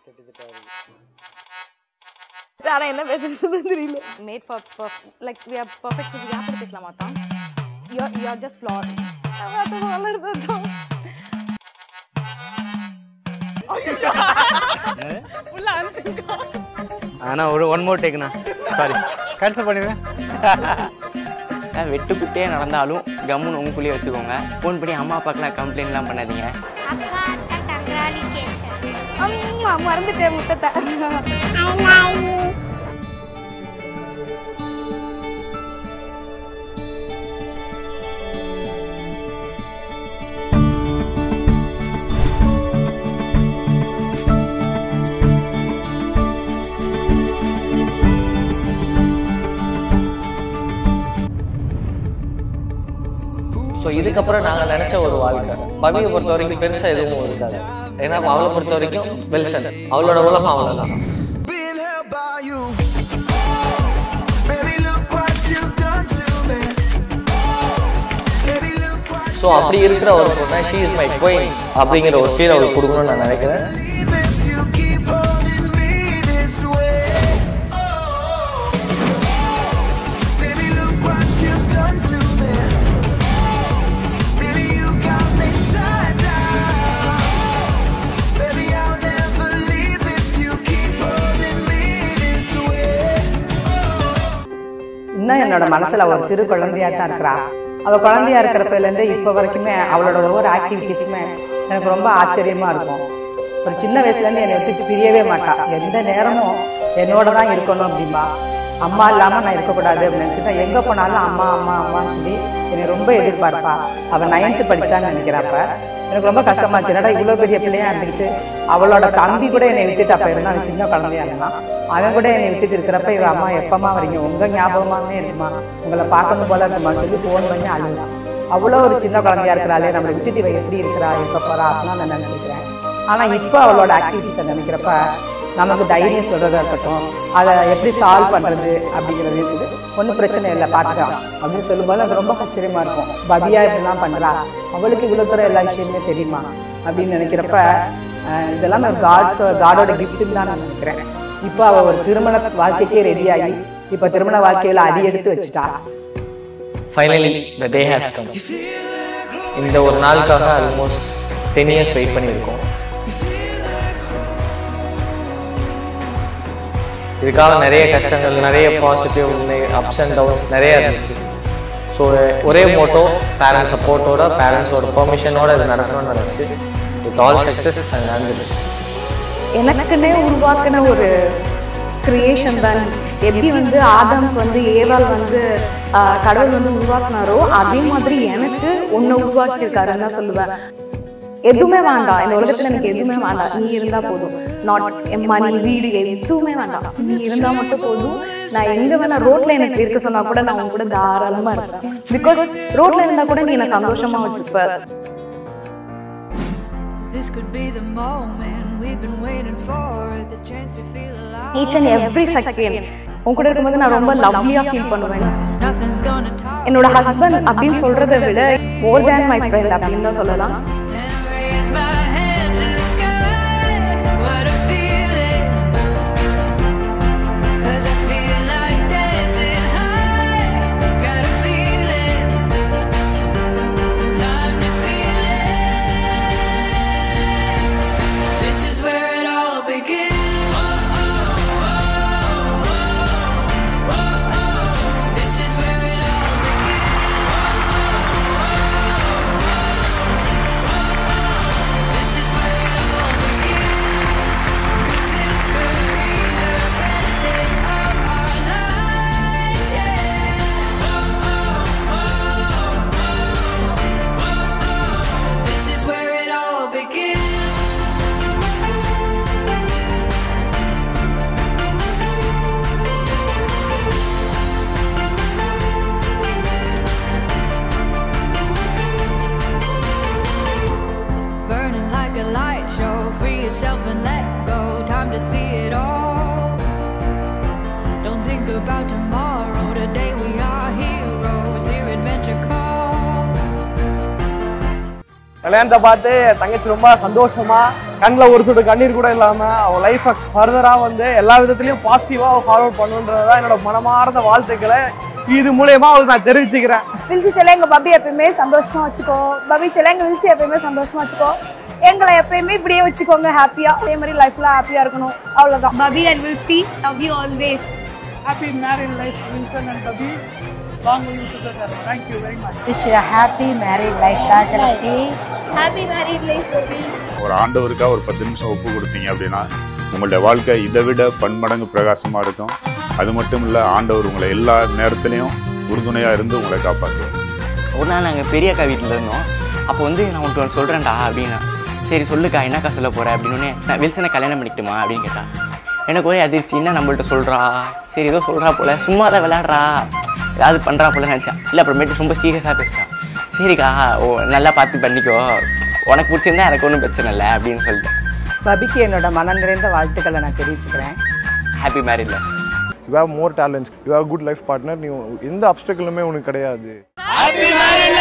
திட்டு திட்டாரு ஆனா என்ன பேசுறது தெரியல made for like we are perfect யார் பத்தி பேசலாமா தான் you you are just floor வளருது தான் ஆனா ஒரு ஒன் மோர் டேக்ண்ணா சாரி கேன்சல் பண்ணிடுறேன் வெட்டுக்குட்டே நடந்தாலும் கம்முன்னு உங்களுக்குள்ளேயே வச்சுக்கோங்க ஃபோன் பண்ணி அம்மா அப்பாக்கெல்லாம் கம்ப்ளைண்ட்லாம் பண்ணாதீங்க அக்கா அக்கா கங்க்ராலி கேட்டேன் அம்மா, மறந்துட்டேன் முத்தத்தை ஐ லவ் யூ ஸோ இதுக்கப்புறம் நாங்கள் நினச்ச ஒரு வாழ்க்கை பவியை பொறுத்த வரைக்கும் பெருசாக எதுவும் இருக்காது ஏன்னா அவளை பொறுத்த வரைக்கும் வெல்சன் அவளோட உலகம் அவ்வளோதான் being held by you. Baby, look what you've done to me. Baby, look what so அப்படி இருக்கிற ஒரு பொண்ணை ஷீ இஸ் மை குயின் அப்படிங்கிற ஒரு ஃபீல் அவளுக்கு கொடுக்கணும்னு நான் நினைக்கிறேன் leave if you keep holding me this way. Oh, baby, look what you've done to me. Baby, you got me tied down. Baby, I'll never leave if you keep holding me this way. இன்னும் என்னோட மனசுல ஒரு சிறு குழந்தையா தான் இருக்கிறா அவ குழந்தையா இருக்கிறப்பல இருந்து இப்ப வரைக்குமே அவளோட ஒவ்வொரு ஆக்டிவிட்டிஸுமே எனக்கு ரொம்ப ஆச்சரியமா இருக்கும் ஒரு சின்ன வயசுல இருந்து என்னை விட்டு பிரியவே மாட்டா எந்த நேரமும் என்னோட தான் இருக்கணும் அப்படிம்பா அம்மா இல்லாம நான் இருக்கக்கூடாது அப்படின்னு நினைச்சுட்டா எங்க போனாலும் அம்மா அம்மா அம்மான்னு சொல்லி என்னை ரொம்ப எதிர்பார்ப்பா அவ நைன்த்து படிச்சான்னு நினைக்கிறப்ப எனக்கு ரொம்ப கஷ்டமாச்சு என்னடா இவ்வளவு பெரிய பிள்ளையா இருந்துக்கிட்டு அவளோட தம்பி கூட என்னை விட்டுட்டு அப்ப இருந்தா அவன் சின்ன குழந்தையா இருந்தான் அவன் கூட என்னை விட்டுட்டு இருக்கிறப்ப இவ அம்மா எப்பமா வரீங்க உங்க ஞாபகமாவே இருக்குமா உங்களை பார்க்கணும் போல இருக்குமா சொல்லி ஃபோன் பண்ணி அழுதான் அவ்வளோ ஒரு சின்ன குழந்தையா இருக்கிறாளே நம்மளை விட்டுட்டு இவ எப்படி இருக்கிறா எப்ப போறா அப்படிலாம் நான் நினைச்சிருக்கிறேன் ஆனா இப்போ அவளோட ஆக்டிவிட்டிஸை நினைக்கிறப்ப நமக்கு தைரியம் சொல்றதா இருக்கட்டும் அதை எப்படி சால்வ் பண்றது அப்படிங்கிறதையும் சொல்லி ஒன்றும் பிரச்சனை இல்லை பார்த்துக்கலாம் அப்படின்னு சொல்லும்போது அது ரொம்ப ஆச்சரியமா இருக்கும் பவியா இப்படிலாம் பண்றா அவளுக்கு இவ்வளவு தூரம் எல்லா விஷயமே தெரியுமா அப்படின்னு நினைக்கிறப்ப அஹ், இதெல்லாம் காட்ஸ் காடோட கிஃப்ட்னு தான் நான் நினைக்கிறேன் இப்போ அவ ஒரு திருமண வாழ்க்கைக்கே ரெடியாகி இப்போ திருமண வாழ்க்கையில அடி எடுத்து வச்சுட்டா finally the day has come இந்த ஒரு நாளுக்காக ஆல்மோஸ்ட் டென் இயர்ஸ் வெயிட் பண்ணியிருக்கோம் இதுக்காக நிறைய கஷ்டங்கள் நிறைய பாசிட்டிவ் அப்ஸ் அண்ட் டவுன்ஸ் நிறைய இருந்துச்சு ஸோ ஒரே மோட்டோ பேரண்ட்ஸ் சப்போர்ட்டோட பேரண்ட்ஸோட பெர்மிஷனோட இது நடக்கணும்னு நினச்சி வித் ஆல் சக்ஸஸ் அண்ட் நடந்துச்சு எனக்குன்னே உருவாக்கின ஒரு கிரியேஷன் தான் எப்படி வந்து ஆதாமுக்கு வந்து ஏவாள் வந்து ஆஹ், கடவுள் வந்து உருவாக்குனாரோ அதே மாதிரி எனக்கு ஒன்று உருவாக்கியிருக்காருன்னு தான் சொல்லுவேன் எதுவுமே வேண்டாம் இந்த உலகத்துல எனக்கு எதுவுமே வேண்டாம் நீ இருந்தா போதும் நாட் மணி வீடு எதுவுமே வேண்டாம் நீ இருந்தா மட்டும் போதும் நான் எங்க வேணா ரோட்ல எனக்கு இருக்க சொன்னா கூட நான் உன் கூட தாராளமா இருப்பேன் பிகாஸ் ரோட்ல இருந்தா கூட நீ என்ன சந்தோஷமா வச்சுப்ப This could be the moment we've been waiting for, the chance to feel alive. Each and every second உன் கூட இருக்கும்போது நான் ரொம்ப லவ்லியா ஃபீல் பண்ணுவேன் Nothing's gonna top என்னோட ஹஸ்பண்ட் அப்படின்னு சொல்றதை விட மோர் தேன் மை ஃப்ரெண்ட் அப்படின்னு தான் சொல்லலாம் and raise my hands to the sky. What a feeling. 'Cause I feel like dancing high. Got a feeling. Time to feel it. This is where it all begins. This is where it all This is where it all begins. 'Cause this could be the best day of our lives, yeah. This is where it all begins. burning like a light show. Free yourself and let go. Time to see it all. Don't think about tomorrow. Today we are heroes. Hear adventure call. கல்யாணத்தை பார்த்து என் தங்கச்சி ரொம்ப சந்தோஷமா கண்ணில் ஒரு சொட்டு கண்ணீர் கூட இல்லாம அவள் லைஃபை ஃபர்தரா வந்து எல்லா விதத்துலயும் பாசிட்டிவா ஃபார்வர்ட் பண்ணுன்றதா என்னோட மனமார்ந்த வாழ்த்துக்களை இது மூலயமா அவளுக்கு நான் தெரிவிச்சுக்கிறேன் வில்சி சொல்ல எங்க பப்பி எப்பயுமே சந்தோஷமா வச்சுக்கோ பப்பி சொல்ல எங்க வில்சி எப்பயுமே சந்தோஷமா வச்சுக்கோ எங்களை எப்பயுமே இப்படியே வச்சுக்கோங்க ஹாப்பியா அதே மாதிரி லைஃப்ல ஹாப்பியா இருக்கணும் அவ்வளவுதான் Bobby and Wilsey, love you always. Happy married life Wilson and கபி லாங் thank you very much wish happy married life Rajalakshmi Happy married life, Bobby. ஒரு ஆண்டவருக்காக ஒரு பத்து நிமிஷம் ஒப்பு கொடுத்தீங்க அப்படின்னா உங்களுடைய வாழ்க்கை இதை விட பன்மடங்கு பிரகாசமாக இருக்கும் அது மட்டும் இல்லை ஆண்டவர் உங்களை எல்லா நேரத்துலையும் உறுதுணையாக இருந்து உங்களை காப்பாற்றுவார் ஒரு நாள் நாங்கள் பெரியக்கா வீட்டில் இருந்தோம் அப்போ வந்து நான் உன்ட்டு ஒன்று சொல்கிறேன்டா அப்படின்னா சரி சொல்லுக்கா என்னக்கா சொல்ல போகிற அப்படின்னு நான் வில்சனை கல்யாணம் பண்ணிக்கிட்டுமா அப்படின்னு கேட்டா எனக்கு ஒரே அதிர்ச்சி என்ன நம்மள்ட்ட சொல்கிறா சரி ஏதோ சொல்கிறா போல சும்மா தான் விளையாடுறா ஏதாவது பண்ணுறா போல நினச்சேன் இல்லை அப்புறமேட்டு ரொம்ப சீரியஸாக பேசிட்டான் சரிக்கா ஓ நல்லா பார்த்து பண்ணிக்கோ உனக்கு பிடிச்சிருந்தா எனக்கு ஒன்றும் பிரச்சனை இல்லை அப்படின்னு சொல்லிட்டேன் பபிக்கு என்னோட மனம் நிறைந்த வாழ்த்துக்களை நான் தெரிவிச்சுக்கிறேன் ஹாப்பி மேரிட்ல you have more talents you have good life partner நீ எந்த அப்டக்கிளுமே உனக்கு கிடையாது ஹாப்பி மேரிட்